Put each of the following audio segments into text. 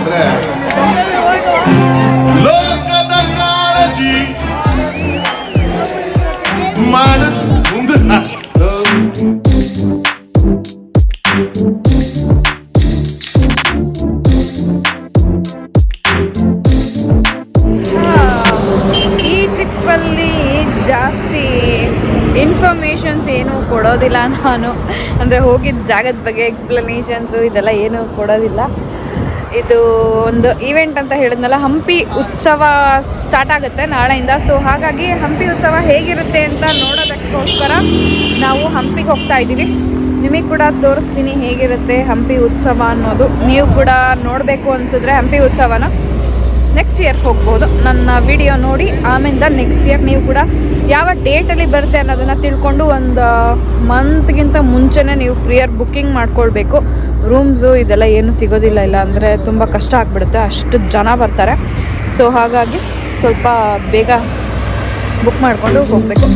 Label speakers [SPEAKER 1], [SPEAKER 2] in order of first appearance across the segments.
[SPEAKER 1] ಅಂದ್ರೆ ಲೋಕದ ಕಾಳಜಿ ಮಾಡ ಮುಂದೆ
[SPEAKER 2] ಈ ಟ್ರಿಪ್ಪಲ್ಲಿ ಜಾಸ್ತಿ ಇನ್ಫಾರ್ಮೇಷನ್ಸ್ ಏನು ಕೊಡೋದಿಲ್ಲ ನಾನು ಅಂದರೆ ಹೋಗಿದ್ದ ಜಾಗದ ಬಗ್ಗೆ ಎಕ್ಸ್ಪ್ಲನೇಷನ್ಸು ಇದೆಲ್ಲ ಏನು ಕೊಡೋದಿಲ್ಲ ಇದು ಒಂದು ಈವೆಂಟ್ ಅಂತ ಹೇಳಿದ್ನಲ್ಲ ಹಂಪಿ ಉತ್ಸವ ಸ್ಟಾರ್ಟ್ ಆಗುತ್ತೆ ನಾಳೆಯಿಂದ ಸೊ ಹಾಗಾಗಿ ಹಂಪಿ ಉತ್ಸವ ಹೇಗಿರುತ್ತೆ ಅಂತ ನೋಡೋದಕ್ಕೋಸ್ಕರ ನಾವು ಹಂಪಿಗೆ ಹೋಗ್ತಾ ಇದ್ದೀವಿ ನಿಮಗೆ ಕೂಡ ತೋರಿಸ್ತೀನಿ ಹೇಗಿರುತ್ತೆ ಹಂಪಿ ಉತ್ಸವ ಅನ್ನೋದು ನೀವು ಕೂಡ ನೋಡಬೇಕು ಅನಿಸಿದ್ರೆ ಹಂಪಿ ಉತ್ಸವನ ನೆಕ್ಸ್ಟ್ ಇಯರ್ಗೆ ಹೋಗ್ಬೋದು ನನ್ನ ವಿಡಿಯೋ ನೋಡಿ ಆಮೇಲೆ ನೆಕ್ಸ್ಟ್ ಇಯರ್ ನೀವು ಕೂಡ ಯಾವ ಡೇಟಲ್ಲಿ ಬರುತ್ತೆ ಅನ್ನೋದನ್ನು ತಿಳ್ಕೊಂಡು ಒಂದು ಮಂತ್ಗಿಂತ ಮುಂಚೆನೇ ನೀವು ಪ್ರಿಯರ್ ಬುಕ್ಕಿಂಗ್ ಮಾಡ್ಕೊಳ್ಬೇಕು ರೂಮ್ಸು ಇದೆಲ್ಲ ಏನು ಸಿಗೋದಿಲ್ಲ ಇಲ್ಲ ಅಂದರೆ ತುಂಬ ಕಷ್ಟ ಆಗಿಬಿಡುತ್ತೆ ಅಷ್ಟು ಜನ ಬರ್ತಾರೆ ಸೊ ಹಾಗಾಗಿ ಸ್ವಲ್ಪ ಬೇಗ ಬುಕ್ ಮಾಡಿಕೊಂಡು ಹೋಗಬೇಕು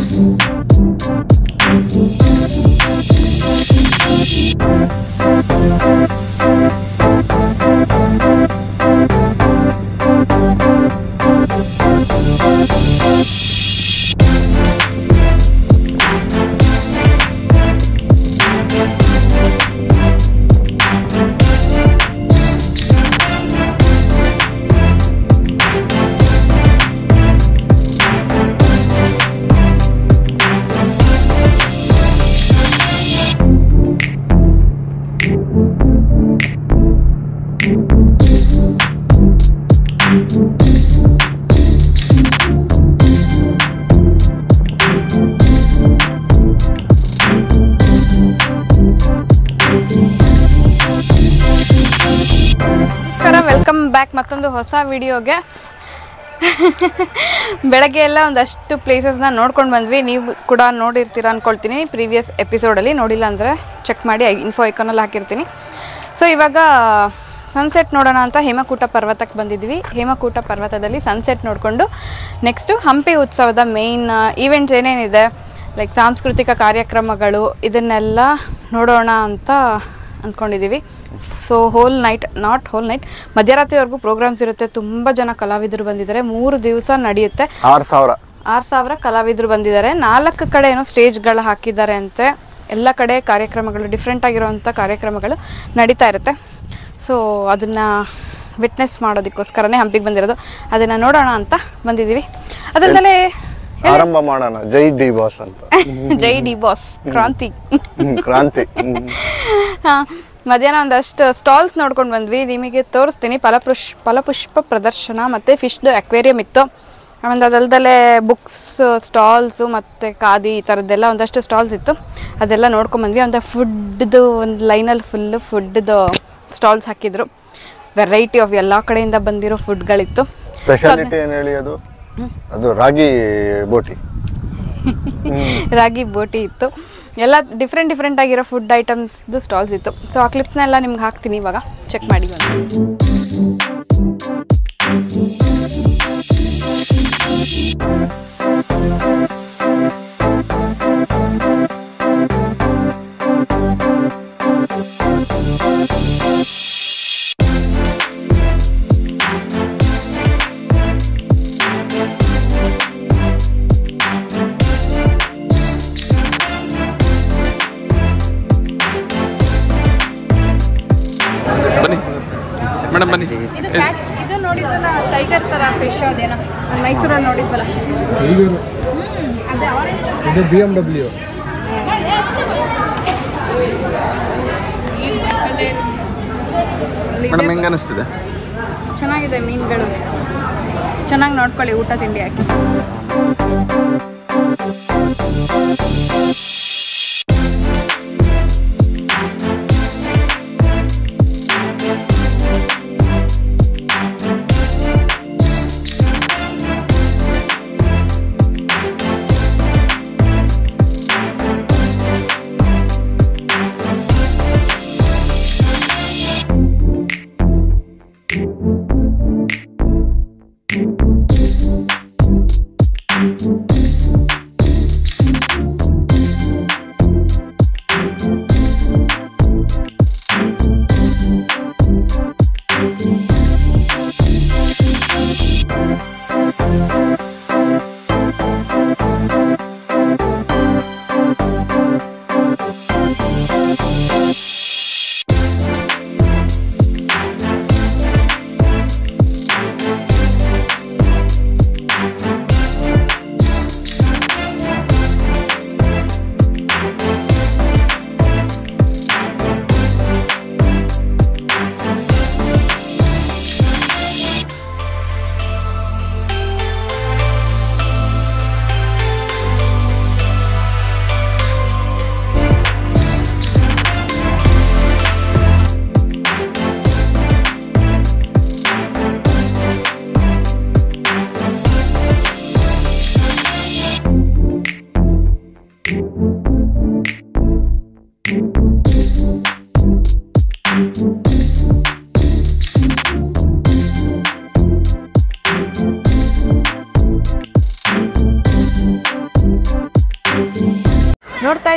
[SPEAKER 2] ನಮಸ್ಕಾರ ವೆಲ್ಕಮ್ ಬ್ಯಾಕ್ ಮತ್ತೊಂದು ಹೊಸ ವಿಡಿಯೋಗೆ ಬೆಳಗ್ಗೆ ಎಲ್ಲ ಒಂದಷ್ಟು ಪ್ಲೇಸಸ್ನ ನೋಡ್ಕೊಂಡು ಬಂದ್ವಿ ನೀವು ಕೂಡ ನೋಡಿರ್ತೀರ ಅಂದ್ಕೊಳ್ತೀನಿ ಪ್ರೀವಿಯಸ್ ಎಪಿಸೋಡಲ್ಲಿ ನೋಡಿಲ್ಲ ಅಂದರೆ ಚೆಕ್ ಮಾಡಿ ಇನ್ಫೋ ಐಕಾನಲ್ಲಿ ಹಾಕಿರ್ತೀನಿ ಸೊ ಇವಾಗ ಸನ್ಸೆಟ್ ನೋಡೋಣ ಅಂತ ಹೇಮಕೂಟ ಪರ್ವತಕ್ಕೆ ಬಂದಿದ್ವಿ ಹೇಮಕೂಟ ಪರ್ವತದಲ್ಲಿ ಸನ್ಸೆಟ್ ನೋಡಿಕೊಂಡು ನೆಕ್ಸ್ಟು ಹಂಪಿ ಉತ್ಸವದ ಮೇಯ್ನ್ ಈವೆಂಟ್ಸ್ ಏನೇನಿದೆ ಲೈಕ್ ಸಾಂಸ್ಕೃತಿಕ ಕಾರ್ಯಕ್ರಮಗಳು ಇದನ್ನೆಲ್ಲ ನೋಡೋಣ ಅಂತ ಅಂದ್ಕೊಂಡಿದ್ದೀವಿ so whole night not whole night ಮಧ್ಯರಾತ್ರಿವರೆಗೂ ಪ್ರೋಗ್ರಾಮ್ಸ್ ಇರುತ್ತೆ ತುಂಬ ಜನ ಕಲಾವಿದರು ಬಂದಿದ್ದಾರೆ ಮೂರು ದಿವಸ ನಡೆಯುತ್ತೆ
[SPEAKER 3] ಆರು ಸಾವಿರ
[SPEAKER 2] ಆರು ಸಾವಿರ ಕಲಾವಿದರು ಬಂದಿದ್ದಾರೆ ನಾಲ್ಕು ಕಡೆ ಏನೋ ಸ್ಟೇಜ್ಗಳು ಹಾಕಿದ್ದಾರೆ ಅಂತೆ ಎಲ್ಲ ಕಡೆ ಕಾರ್ಯಕ್ರಮಗಳು ಡಿಫ್ರೆಂಟ್ ಆಗಿರುವಂಥ ಕಾರ್ಯಕ್ರಮಗಳು ನಡೀತಾ ಇರುತ್ತೆ ಸೊ ಅದನ್ನು ವಿಟ್ನೆಸ್ ಮಾಡೋದಕ್ಕೋಸ್ಕರನೇ ಹಂಪಿಗೆ ಬಂದಿರೋದು ಅದನ್ನು ನೋಡೋಣ ಅಂತ ಬಂದಿದ್ದೀವಿ ಅದಲ್ಲದೆ
[SPEAKER 3] ಆರಂಭ ಮಾಡೋಣ ಜೈ ಡಿ ಬಾಸ್ ಅಂತ
[SPEAKER 2] ಜೈ ಡಿ ಬಾಸ್ ಕ್ರಾಂತಿ
[SPEAKER 3] ಹ್ಮ್, ಕ್ರಾಂತಿ ಹ್ಮ್.
[SPEAKER 2] ಹಾಂ ಮಧ್ಯಾಹ್ನ ಒಂದಷ್ಟು ಸ್ಟಾಲ್ಸ್ ನೋಡ್ಕೊಂಡು ಬಂದ್ವಿ ನಿಮಗೆ ತೋರಿಸ್ತೀನಿ ಫಲಪುಷ್ ಫಲಪುಷ್ಪ ಪ್ರದರ್ಶನ ಮತ್ತು ಫಿಶ್ದು ಅಕ್ವೇರಿಯಂ ಇತ್ತು ಆಮೇಲೆ ಅದಲ್ದಲ್ಲೇ ಬುಕ್ಸ್ ಸ್ಟಾಲ್ಸು ಮತ್ತು ಖಾದಿ ಈ ಥರದ್ದೆಲ್ಲ ಒಂದಷ್ಟು ಸ್ಟಾಲ್ಸ್ ಇತ್ತು ಅದೆಲ್ಲ ನೋಡ್ಕೊಂಬಂದ್ವಿ ಒಂದು ಫುಡ್ದು ಒಂದು ಲೈನಲ್ಲಿ ಫುಲ್ಲು ಫುಡ್ದು ಸ್ಟಾಲ್ಸ್ ಹಾಕಿದ್ರು ವೆರೈಟಿ ಆಫ್ ಎಲ್ಲ ಕಡೆಯಿಂದ ಬಂದಿರೋ ಫುಡ್ಗಳಿತ್ತು
[SPEAKER 3] ಸ್ಪೆಷಾಲಿಟಿ ಏನು ಹೇಳಿ ಅದು ಅದು ರಾಗಿ ಬೋಟಿ
[SPEAKER 2] ರಾಗಿ ಬೋಟಿ ಇತ್ತು ಎಲ್ಲ ಡಿಫ್ರೆಂಟ್ ಡಿಫ್ರೆಂಟ್ ಆಗಿರೋ ಫುಡ್ ಐಟಮ್ಸ್ದು ಸ್ಟಾಲ್ಸ್ ಇತ್ತು ಸೊ ಆ ಕ್ಲಿಪ್ಸ್ನೆಲ್ಲ ನಿಮ್ಗೆ ಹಾಕ್ತೀನಿ ಇವಾಗ ಚೆಕ್ ಮಾಡಿ ಬಂದು
[SPEAKER 4] ಬನ್ನಿ ಮೇಡಮ್ ಬನ್ನಿ
[SPEAKER 2] ಇದು ಕ್ಯಾಟ್ ಇದು ನೋಡಿದ್ವಲ್ಲ ಟೈಗರ್ ಥರ ಫಿಶ್ ಅದೇನೋ ಮೈಸೂರಲ್ಲಿ ನೋಡಿದ್ವಲ್ಲ
[SPEAKER 5] ಈಗೂರು ಇದು ಬಿ ಎಮ್ ಡಬ್ಲ್ಯೂ
[SPEAKER 4] ಮೇಡಮ್ ಹೆಂಗೆ ಅನಿಸ್ತಿದೆ
[SPEAKER 2] ಚೆನ್ನಾಗಿದೆ ಮೀನುಗಳು ಚೆನ್ನಾಗಿ ನೋಡ್ಕೊಳ್ಳಿ ಊಟ ತಿಂಡಿ ಹಾಕಿ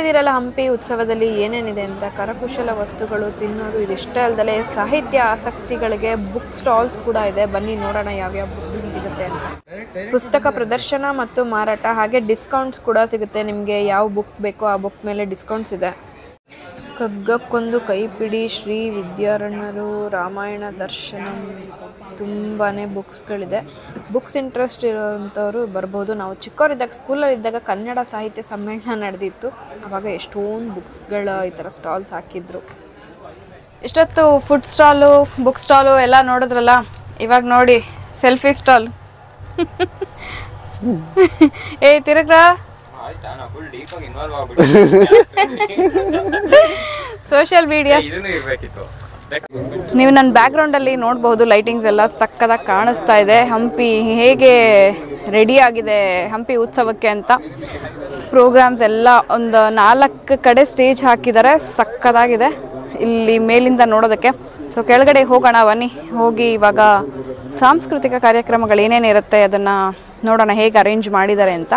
[SPEAKER 2] ಇದ್ದೀರಲ್ಲ ಹಂಪಿ ಉತ್ಸವದಲ್ಲಿ ಏನೇನಿದೆ ಅಂತ ಕರಕುಶಲ ವಸ್ತುಗಳು ತಿನ್ನೋದು ಇದಿಷ್ಟೇ ಅಲ್ಲದೆ ಸಾಹಿತ್ಯ ಆಸಕ್ತಿಗಳಿಗೆ ಬುಕ್ ಸ್ಟಾಲ್ಸ್ ಕೂಡ ಇದೆ ಬನ್ನಿ ನೋಡೋಣ ಯಾವ್ಯಾವ ಬುಕ್ಸ್ ಸಿಗುತ್ತೆ ಅಂತ ಪುಸ್ತಕ ಪ್ರದರ್ಶನ ಮತ್ತು ಮಾರಾಟ ಹಾಗೆ ಡಿಸ್ಕೌಂಟ್ಸ್ ಕೂಡ ಸಿಗುತ್ತೆ ನಿಮಗೆ ಯಾವ ಬುಕ್ ಬೇಕೋ ಆ ಬುಕ್ ಮೇಲೆ ಡಿಸ್ಕೌಂಟ್ಸ್ ಇದೆ ಕಗ್ಗಕ್ಕೊಂದು ಕೈಪಿಡಿ ಶ್ರೀ ವಿದ್ಯಾರಣ್ಯರು ರಾಮಾಯಣ ದರ್ಶನಂ ತುಂಬಾ ಬುಕ್ಸ್ಗಳಿದೆ ಬುಕ್ಸ್ ಇಂಟ್ರೆಸ್ಟ್ ಇರೋವಂಥವ್ರು ಬರ್ಬೋದು ನಾವು ಚಿಕ್ಕವರಿದ್ದಾಗ ಸ್ಕೂಲಲ್ಲಿ ಇದ್ದಾಗ ಕನ್ನಡ ಸಾಹಿತ್ಯ ಸಮ್ಮೇಳನ ನಡೆದಿತ್ತು ಆವಾಗ ಎಷ್ಟೊಂದು ಬುಕ್ಸ್ಗಳ ಈ ಥರ ಸ್ಟಾಲ್ಸ್ ಹಾಕಿದ್ರು ಇಷ್ಟೊತ್ತು ಫುಡ್ ಸ್ಟಾಲು ಬುಕ್ ಸ್ಟಾಲು ಎಲ್ಲ ನೋಡಿದ್ರಲ್ಲ ಇವಾಗ ನೋಡಿ ಸೆಲ್ಫಿ ಸ್ಟಾಲ್ ಏ ತಿರುಗ್ರ ಸೋಷಿಯಲ್ ಮೀಡಿಯಾಸ್ ನೀವು ನನ್ನ ಬ್ಯಾಕ್ಗ್ರೌಂಡಲ್ಲಿ ನೋಡ್ಬೋದು ಲೈಟಿಂಗ್ಸ್ ಎಲ್ಲ ಸಕ್ಕದಾಗಿ ಕಾಣಿಸ್ತಾ ಇದೆ ಹಂಪಿ ಹೇಗೆ ರೆಡಿ ಆಗಿದೆ ಹಂಪಿ ಉತ್ಸವಕ್ಕೆ ಅಂತ ಪ್ರೋಗ್ರಾಮ್ಸ್ ಎಲ್ಲ ಒಂದು ನಾಲ್ಕು ಕಡೆ ಸ್ಟೇಜ್ ಹಾಕಿದ್ದಾರೆ ಸಕ್ಕದಾಗಿದೆ ಇಲ್ಲಿ ಮೇಲಿಂದ ನೋಡೋದಕ್ಕೆ ಸೊ ಕೆಳಗಡೆ ಹೋಗೋಣ ಬನ್ನಿ ಹೋಗಿ ಇವಾಗ ಸಾಂಸ್ಕೃತಿಕ ಕಾರ್ಯಕ್ರಮಗಳು ಏನೇನಿರುತ್ತೆ ಅದನ್ನು ನೋಡೋಣ ಹೇಗೆ ಅರೇಂಜ್ ಮಾಡಿದ್ದಾರೆ ಅಂತ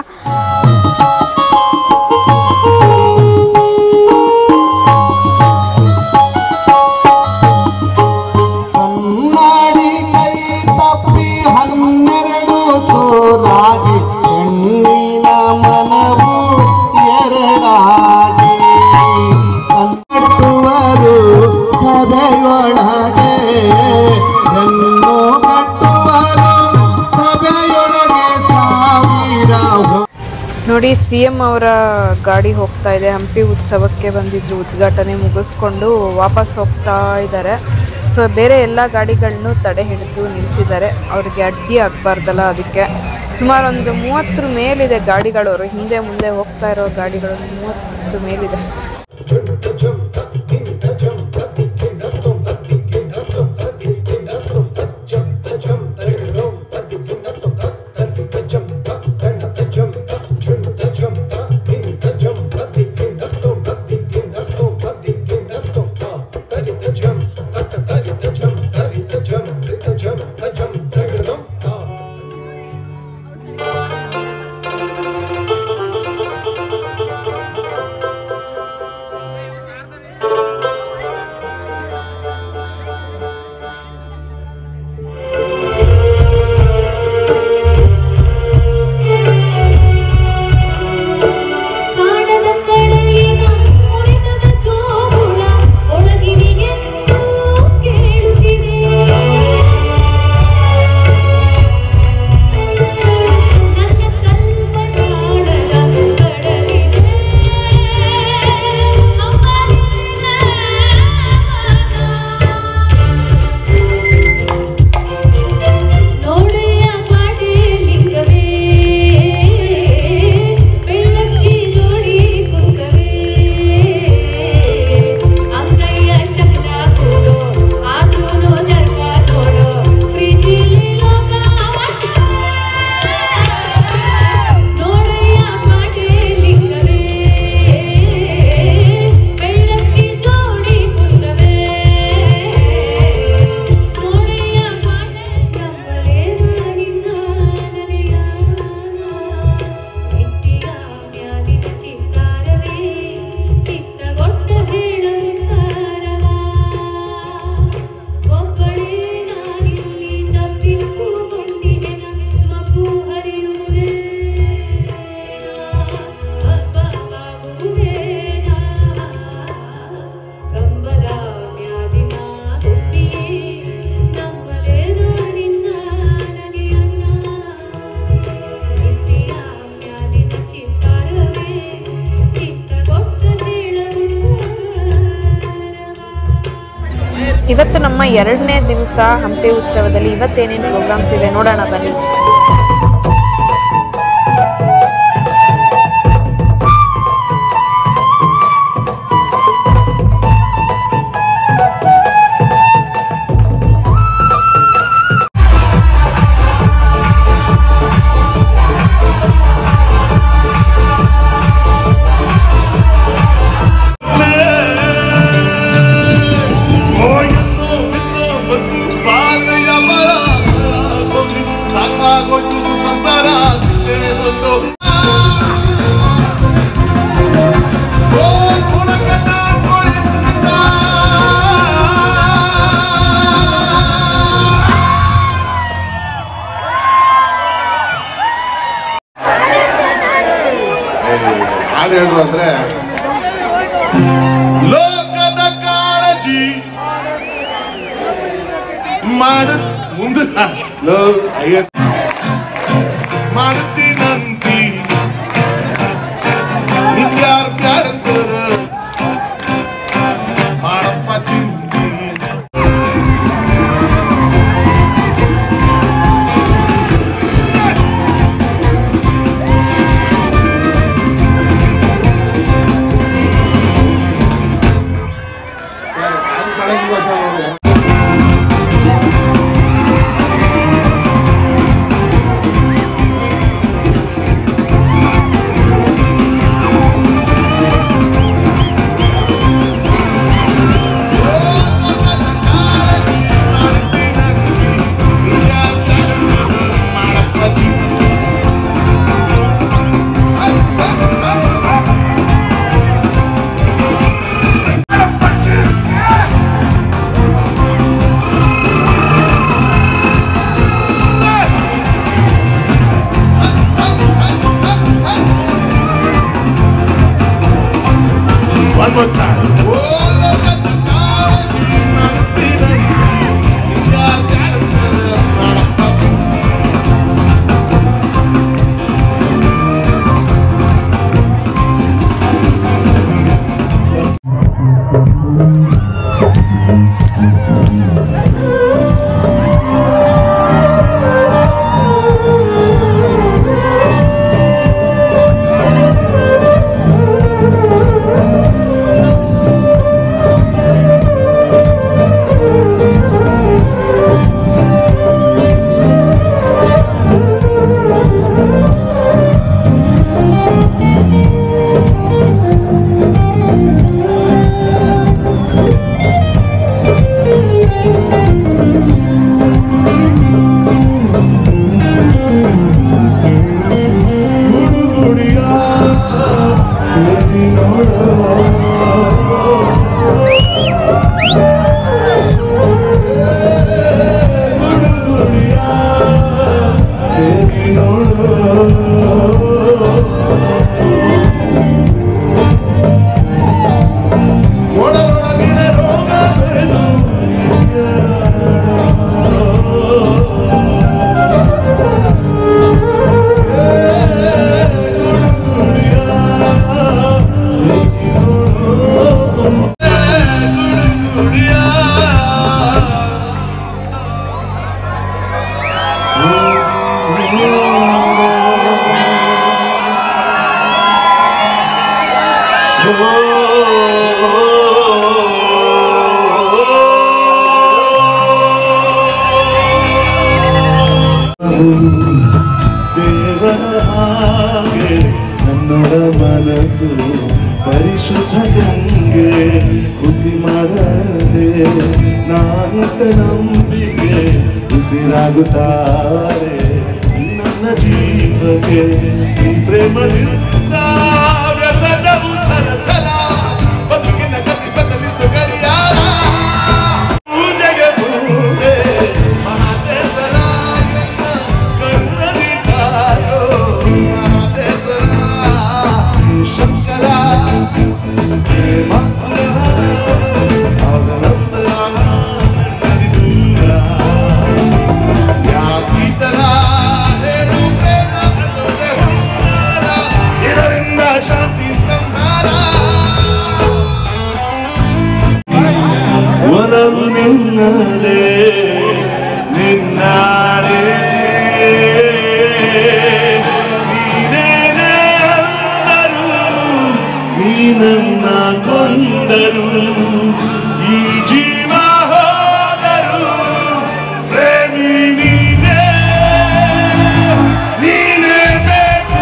[SPEAKER 1] ಕಣ್ಣಾಡಿ ಕೈ ತಪ್ಪಿ ಹನ್ನೆರಡು ಸೋಲಾಗಿ ಹೆಣ್ಣಿನ ಮನವು ಎರಡಾಗಿ ಕಟ್ಟುವರು ಸಭೆಯೊಳಗೆ ಹೆಣ್ಣು ಕಟ್ಟುವರು ಸಭೆಯೊಳಗೆ ಸಾವಿರ ಹೊ-
[SPEAKER 2] ನೋಡಿ ಸಿ ಎಂ ಅವರ ಗಾಡಿ ಹೋಗ್ತಾ ಇದೆ ಹಂಪಿ ಉತ್ಸವಕ್ಕೆ ಬಂದಿದ್ರು ಉದ್ಘಾಟನೆ ಮುಗಿಸ್ಕೊಂಡು ವಾಪಸ್ ಹೋಗ್ತಾ ಇದ್ದಾರೆ ಸೊ ಬೇರೆ ಎಲ್ಲ ಗಾಡಿಗಳನ್ನು ತಡೆ ಹಿಡಿದು ನಿಲ್ಸಿದ್ದಾರೆ ಅವ್ರಿಗೆ ಅಡ್ಡಿ ಆಗಬಾರ್ದಲ್ಲ ಅದಕ್ಕೆ ಸುಮಾರು ಒಂದು ಮೂವತ್ತರ ಮೇಲಿದೆ ಗಾಡಿಗಳು ಅವರು ಹಿಂದೆ ಮುಂದೆ ಹೋಗ್ತಾ ಇರೋ ಗಾಡಿಗಳು ಮೂವತ್ತು ಮೇಲಿದೆ
[SPEAKER 6] ಕಾಣದ ಕಡಲಿನ ಮುರಿದದ ಚೋಗುಳ ಒಳಗಿನಿಗೆ ಕೇಳುತ್ತಿದೆ ನನ್ನ ಕಲ್ಪನಾಡದ ಕಡಲಿಗೆ ಹಂಬಲಿಸಿದ ನೋಡೆಯ ಕಾಟೆ ಲಿಂಗವೇ ಬೆಳ್ಳಕ್ಕಿ ಜೋಡಿ ಕುಂಕವೇ ಅಂಗೈಯ ಶಕಲ ಕೊಡೋ ಆದ್ರೂ ಜರ್ಗ ನೋಡೋ ಪ್ರೀತಿಲಿ ಲೋಕ ನೋಡೆಯ ಕಾಟೆ ಲಿಂಗವೇ ಬೆಳ್ಳಕ್ಕಿ ಜೋಡಿ ಕುಂಕವೇ ನೋಡೆಯ ಕಾಟೆ ನಂಬಲೇನ ನಿನ್ನ ನನಯ ನಿತ್ಯ ಮ್ಯಾಲಿನ ಚಿತ್ತಾರವೇ ಚಿತ್ತಗೊಟ್ಟ ಹೇಳುತ್ತಾರವ ಒಬ್ಬಳೇ ನಾನಿಲ್ಲಿ ತಪ್ಪಿಟ್ಟುಕೊಂಡಿದ್ದೆನ ಮಬ್ಬು ಹರಿಯುವುದೇ ಹಬ್ಬವಾಗುವುದೇನಾ ಕಂಬದ ಮ್ಯಾಲಿನ ಗುಬ್ಬಿಯೇ ನಂಬಲೇನ ನಿನ್ನ ನನಯನ್ನ ನಿತ್ಯ ಮ್ಯಾಲಿನ ಚಿತ್ತಾರವೇ ಚಿತ್ತಗೊಟ್ಟ ಹೇಳುತ್ತಾರವ
[SPEAKER 2] ಇವತ್ತು ನಮ್ಮ ಎರಡನೇ ದಿವಸ ಹಂಪಿ ಉತ್ಸವದಲ್ಲಿ ಇವತ್ತೇನೇನು ಪ್ರೋಗ್ರಾಮ್ಸ್ ಇದೆ ನೋಡೋಣ ಬನ್ನಿ
[SPEAKER 1] ಹೋಗಿದ್ದು ಬಿದ್ದು ಬಂದು ಬಾಳೆಯ ಮರ ಸಾಕಾಗೋಯ್ತು
[SPEAKER 7] ಮಾಡ ಮುಂದೆ ಮಾಡ್ತೀನಂತಿ ನಿನ್ಯಾರು ಬ್ಯಾರಂತಾರ ಮಾಡಪ್ಪ ಚಿಂತಿ One more time. ದೇವರ ಹಾಗೆ ನನ್ನೊಡ ಮನಸ್ಸು ಪರಿಶುದ್ಧ ಗಂಗೆ ಖುಷಿ ಮಾಡದೆ ನಾನಿಟ್ಟ ನಂಬಿಕೆ ಉಸಿರಾಗುತ್ತಾರೆ ನನ್ನ ಜೀವಕ್ಕೆ ಈ ಪ್ರೇಮದಿಂದ ವ್ಯಸನವು ತರತರ ಬದುಕಿನ ಗತಿ ಬದಲಿಸು ಗಡಿಯಾರ ಪೂಜೆಗೆ ಪೂಜೆ ಮಹಾದೇವರ ಕಣ್ಣಲ್ಲಿ ಕಾಯೋ ಮಹಾದೇವರ ಶಂಕರ ಪ್ರೇಮ ಅವನಂತರ ದೂರ ಯಾಕೀತರ ಹೇಳು ಪ್ರೇಮ ಅನ್ನೋದೇ ಹುನ್ನಾರ. ಇದರಿಂದ ಶಾಂತಿ ಸಂಹಾರ ಒಲವು ನಿನ್ನದೇ ನಿನ್ನಾರೇ ನೀನೇನೇ ಅಂದರು ನೀ ನನ್ನ ಕೊಂದರು ಈ ಜೀವ ಹೋದರು ಪ್ರೇಮಿ ನೀನೇ ನೀನೇ ಬೇಕು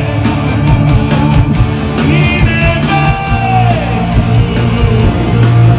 [SPEAKER 7] ನೀನೇ ಬೇಕು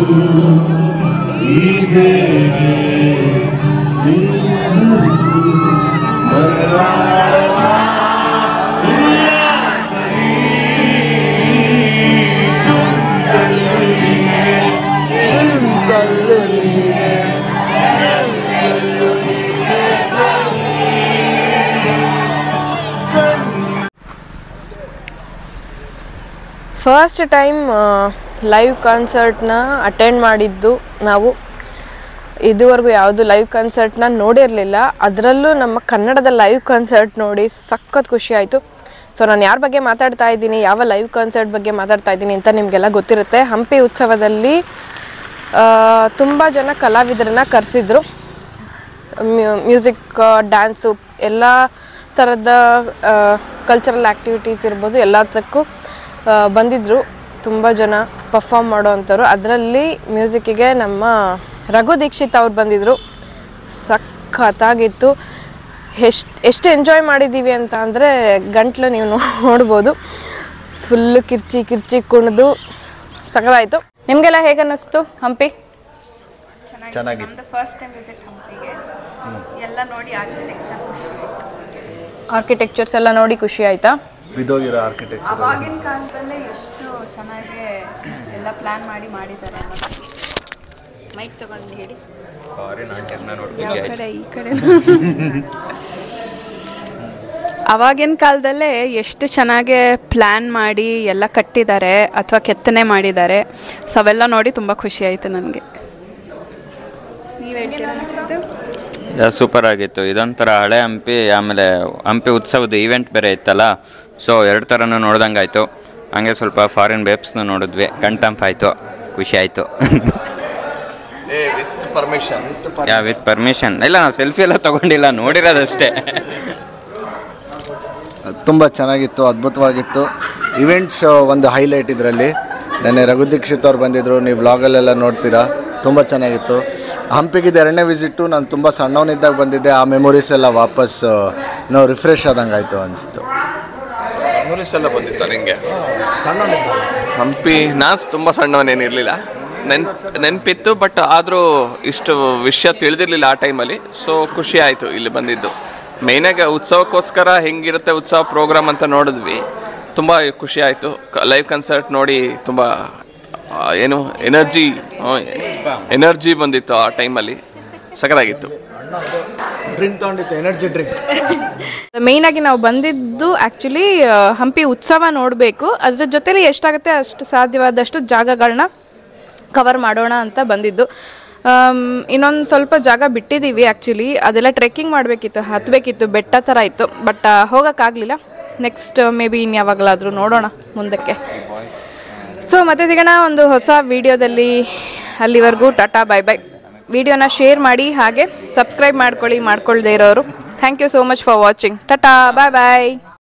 [SPEAKER 7] ಹೀಗೆ ನಿನ್ನರಿಸು ಮರಳಾದ ಉಲ್ಲಾಸವೇ. ನಿಂತಲ್ಲೂ ನೀನೆ, ನಿಂತಲ್ಲೂ ನೀನೆ, ನಿಂತಲ್ಲೂ ನೀನೆ ಸರಿ.
[SPEAKER 8] ಫಸ್ಟ್ ಟೈಮ್ ಲೈವ್ ಕಾನ್ಸರ್ಟ್ನ ಅಟೆಂಡ್ ಮಾಡಿದ್ದು ನಾವು ಇದುವರೆಗೂ ಯಾವುದು ಲೈವ್ ಕಾನ್ಸರ್ಟ್ನ ನೋಡಿರಲಿಲ್ಲ ಅದರಲ್ಲೂ ನಮ್ಮ ಕನ್ನಡದ ಲೈವ್ ಕಾನ್ಸರ್ಟ್ ನೋಡಿ ಸಖತ್ ಖುಷಿ ಆಯಿತು ಸೊ ನಾನು ಯಾರ ಬಗ್ಗೆ ಮಾತಾಡ್ತಾ ಇದ್ದೀನಿ ಯಾವ ಲೈವ್ ಕಾನ್ಸರ್ಟ್ ಬಗ್ಗೆ ಮಾತಾಡ್ತಾ ಇದ್ದೀನಿ ಅಂತ ನಿಮಗೆಲ್ಲ ಗೊತ್ತಿರುತ್ತೆ ಹಂಪಿ ಉತ್ಸವದಲ್ಲಿ ತುಂಬ ಜನ ಕಲಾವಿದರನ್ನ ಕರೆಸಿದ್ರು ಮ್ಯೂಸಿಕ್ ಡ್ಯಾನ್ಸು ಎಲ್ಲ ಥರದ ಕಲ್ಚರಲ್ ಆ್ಯಕ್ಟಿವಿಟೀಸ್ ಇರ್ಬೋದು ಎಲ್ಲದಕ್ಕೂ ಬಂದಿದ್ದರು ತುಂಬ ಜನ ಪರ್ಫಾಮ್ ಮಾಡೋ ಅಂಥವ್ರು ಅದರಲ್ಲಿ ಮ್ಯೂಸಿಕ್ಕಿಗೆ ನಮ್ಮ ರಘು ದೀಕ್ಷಿತ್ ಅವ್ರು ಬಂದಿದ್ದರು ಸಖತ್ತಾಗಿತ್ತು ಎಷ್ಟು ಎಷ್ಟು ಎಂಜಾಯ್ ಮಾಡಿದ್ದೀವಿ ಅಂತ ಅಂದರೆ ಗಂಟ್ಲು ನೀವು ನೋಡ್ಬೋದು ಫುಲ್ಲು ಕಿರ್ಚಿ ಕಿರ್ಚಿ ಕುಣಿದು ಸಖತ್ತಾಯಿತು ನಿಮಗೆಲ್ಲ ಹೇಗೆ ಅನ್ನಿಸ್ತು ಹಂಪಿ
[SPEAKER 3] ಚೆನ್ನಾಗಿತ್ತು
[SPEAKER 2] ನಮ್ದು ಫಸ್ಟ್ ಟೈಮ್ ವಿಸಿಟ್ ಹಂಪಿಗೆ ಎಲ್ಲ ನೋಡಿ ಆರ್ಕಿಟೆಕ್ಚರ್ ಖುಷಿ ಆಯ್ತು
[SPEAKER 8] ಆರ್ಕಿಟೆಕ್ಚರ್ಸ್ ಎಲ್ಲ ನೋಡಿ ಖುಷಿ ಆಯಿತಾ
[SPEAKER 3] ಬಿದೋಗಿರೋ ಆರ್ಕಿಟೆಕ್ಚರ್
[SPEAKER 2] ಅವಾಗಿನ ಕಾಲದಲ್ಲೇ ಎಷ್ಟು ಚೆನ್ನಾಗಿ ಎಲ್ಲ ಪ್ಲಾನ್ ಮಾಡಿ ಮಾಡಿದ್ದಾರೆ ಮೈಕ್ ತಗೊಂಡು ಹೇಳಿ ಯಾವ ಕಡೆ ಈ ಕಡೆ ಅವಾಗಿನ ಕಾಲದಲ್ಲೇ ಎಷ್ಟು ಚೆನ್ನಾಗಿ ಪ್ಲ್ಯಾನ್ ಮಾಡಿ ಎಲ್ಲ ಕಟ್ಟಿದ್ದಾರೆ ಅಥವಾ ಕೆತ್ತನೆ ಮಾಡಿದ್ದಾರೆ ಸೊ ಅವೆಲ್ಲ ನೋಡಿ ತುಂಬ ಖುಷಿ ಆಯಿತು ನನಗೆ ನೀವು ಹೇಳ್ತೀರಾ ನೆಕ್ಸ್ಟು
[SPEAKER 9] ಸೂಪರ್ ಆಗಿತ್ತು ಇದೊಂಥರ ಹಳೆ ಹಂಪಿ ಆಮೇಲೆ ಹಂಪಿ ಉತ್ಸವದ ಈವೆಂಟ್ ಬೇರೆ ಇತ್ತಲ್ಲ ಸೊ ಎರಡು ಥರನೂ ನೋಡ್ದಂಗೆ ಆಯಿತು ಹಂಗೆ ಸ್ವಲ್ಪ ಫಾರಿನ್ ವೇಬ್ಸ್ನ ನೋಡಿದ್ವಿ ಕಣ್ತಂಪ್ ಆಯಿತು ಖುಷಿ ಆಯಿತು
[SPEAKER 4] ವಿತ್ ಪರ್ಮಿಷನ್
[SPEAKER 9] ಯಾ ವಿತ್ ಪರ್ಮಿಷನ್ ಇಲ್ಲ ನಾವು ಸೆಲ್ಫಿ ಎಲ್ಲ ತೊಗೊಂಡಿಲ್ಲ ನೋಡಿರೋದಷ್ಟೇ
[SPEAKER 3] ತುಂಬ ಚೆನ್ನಾಗಿತ್ತು ಅದ್ಭುತವಾಗಿತ್ತು ಇವೆಂಟ್ಸ್ ಒಂದು ಹೈಲೈಟ್ ಇದರಲ್ಲಿ ನೆನ್ನೆ ರಘು ದೀಕ್ಷಿತ್ ಅವ್ರು ಬಂದಿದ್ದರು ನೀವು ವ್ಲಾಗಲ್ಲೆಲ್ಲ ನೋಡ್ತೀರಾ ತುಂಬ ಚೆನ್ನಾಗಿತ್ತು ಹಂಪಿಗೆ ಇದು ಎರಡನೇ ವಿಸಿಟ್ಟು ನಾನು ತುಂಬ ಸಣ್ಣವನಿದ್ದಾಗ ಬಂದಿದ್ದೆ ಆ ಮೆಮೊರೀಸ್ ಎಲ್ಲ ವಾಪಸ್ ನಾವು ರಿಫ್ರೆಶ್ ಆದಂಗೆ ಆಯಿತು ಅನಿಸ್ತು
[SPEAKER 4] ಮೆಮೊರೀಸ್ ಎಲ್ಲ ಬಂದಿತ್ತು ನಿಂಗೆ ಹಂಪಿ ನಾನು ತುಂಬ ಸಣ್ಣವನೇನಿರಲಿಲ್ಲ ನೆನ್ ನೆನಪಿತ್ತು ಬಟ್ ಆದರೂ ಇಷ್ಟು ವಿಷಯ ತಿಳಿದಿರಲಿಲ್ಲ ಆ ಟೈಮಲ್ಲಿ ಸೊ ಖುಷಿ ಆಯಿತು ಇಲ್ಲಿ ಬಂದಿದ್ದು ಮೇಯ್ನಾಗಿ ಉತ್ಸವಕ್ಕೋಸ್ಕರ ಹೆಂಗಿರುತ್ತೆ ಉತ್ಸವ ಪ್ರೋಗ್ರಾಮ್ ಅಂತ ನೋಡಿದ್ವಿ ತುಂಬ ಖುಷಿ ಆಯಿತು ಲೈವ್ ಕನ್ಸರ್ಟ್ ನೋಡಿ ತುಂಬ ಆ, ಏನು ಎನರ್ಜಿ ಎನರ್ಜಿ ಬಂದಿತ್ತು ಆ ಟೈಮಲ್ಲಿ ಸಕರಾಗಿತ್ತು
[SPEAKER 3] ಡ್ರಿಂಕ್ ತೊಗೊಂಡಿತ್ತು ಎನರ್ಜಿ ಡ್ರಿಂಕ್
[SPEAKER 8] ಮೇಯ್ನಾಗಿ ನಾವು ಬಂದಿದ್ದು ಆ್ಯಕ್ಚುಲಿ ಹಂಪಿ ಉತ್ಸವ ನೋಡಬೇಕು ಅದ್ರ ಜೊತೆಲಿ ಎಷ್ಟಾಗುತ್ತೆ ಅಷ್ಟು ಸಾಧ್ಯವಾದಷ್ಟು ಜಾಗಗಳನ್ನ ಕವರ್ ಮಾಡೋಣ ಅಂತ ಬಂದಿದ್ದು ಇನ್ನೊಂದು ಸ್ವಲ್ಪ ಜಾಗ ಬಿಟ್ಟಿದ್ದೀವಿ ಆ್ಯಕ್ಚುಲಿ ಅದೆಲ್ಲ ಟ್ರೆಕ್ಕಿಂಗ್ ಮಾಡಬೇಕಿತ್ತು ಹತ್ತಬೇಕಿತ್ತು ಬೆಟ್ಟ ಥರ ಇತ್ತು ಬಟ್ ಹೋಗೋಕ್ಕಾಗಲಿಲ್ಲ ನೆಕ್ಸ್ಟ್ ಮೇ ಬಿ ಇನ್ಯಾವಾಗಲಾದರೂ ನೋಡೋಣ ಮುಂದಕ್ಕೆ ಸೊ ಮತ್ತೆ ಸಿಗೋಣ ಒಂದು ಹೊಸ ವಿಡಿಯೋದಲ್ಲಿ ಅಲ್ಲಿವರೆಗೂ ಟಾಟಾ ಬೈ ಬೈ ವಿಡಿಯೋನ ಶೇರ್ ಮಾಡಿ ಹಾಗೆ ಸಬ್ಸ್ಕ್ರೈಬ್ ಮಾಡ್ಕೊಳ್ಳಿ ಮಾಡ್ಕೊಳ್ದೇ ಇರೋರು thank you so much for watching tata bye bye